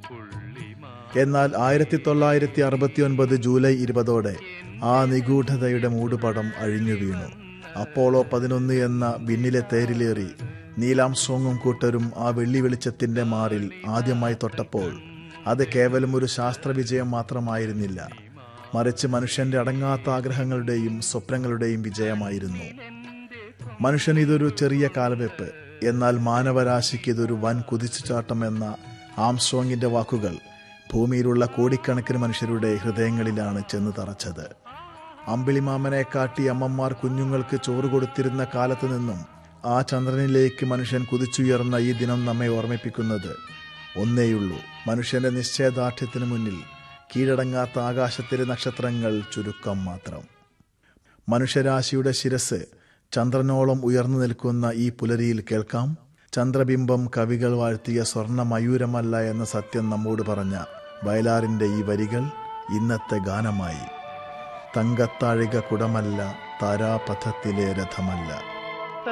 എന്നാൽ ആയിരത്തി തൊള്ളായിരത്തി അറുപത്തി ഒൻപത് ജൂലൈ ഇരുപതോടെ ആ നിഗൂഢതയുടെ മൂടുപടം അഴിഞ്ഞു വീണു അപ്പോളോ പതിനൊന്ന് എന്ന വിണ്ണിലെ തേരിലേറി നീലാംസ്ട്രോങ്ങും കൂട്ടരും ആ വെള്ളി വെളിച്ചത്തിന്റെ മാറിൽ ആദ്യമായി തൊട്ടപ്പോൾ അത് കേവലം ഒരു ശാസ്ത്രവിജയം മാത്രമായിരുന്നില്ല മറിച്ച് മനുഷ്യന്റെ അടങ്ങാത്ത ആഗ്രഹങ്ങളുടെയും സ്വപ്നങ്ങളുടെയും വിജയമായിരുന്നു മനുഷ്യൻ ഇതൊരു ചെറിയ കാലവെപ്പ് എന്നാൽ മാനവരാശിക്ക് ഇതൊരു വൻ കുതിച്ചുചാട്ടം എന്ന ആംസ്ട്രോങ്ങിന്റെ വാക്കുകൾ ഭൂമിയിലുള്ള കോടിക്കണക്കിന് മനുഷ്യരുടെ ഹൃദയങ്ങളിലാണ് ചെന്ന് തറച്ചത് അമ്പിളിമാമനെ കാട്ടി അമ്മമാർ കുഞ്ഞുങ്ങൾക്ക് ചോറ് കൊടുത്തിരുന്ന കാലത്ത് നിന്നും ആ ചന്ദ്രനിലേക്ക് മനുഷ്യൻ കുതിച്ചുയർന്ന ഈ ദിനം നമ്മെ ഓർമ്മിപ്പിക്കുന്നത് ഒന്നേയുള്ളൂ മനുഷ്യന്റെ നിശ്ചയദാർഢ്യത്തിന് മുന്നിൽ കീഴടങ്ങാത്ത ആകാശത്തിലെ നക്ഷത്രങ്ങൾ ചുരുക്കം മാത്രം മനുഷ്യരാശിയുടെ ശിരസ് ചന്ദ്രനോളം ഉയർന്നു നിൽക്കുന്ന ഈ പുലരിയിൽ കേൾക്കാം ചന്ദ്രബിംബം കവികൾ വാഴ്ത്തിയ സ്വർണ്ണ മയൂരമല്ല എന്ന സത്യം നമ്മോട് പറഞ്ഞ വയലാറിന്റെ ഈ വരികൾ ഇന്നത്തെ ഗാനമായി തങ്കത്താഴിക കുടമല്ല താരാപഥത്തിലെ രഥമല്ല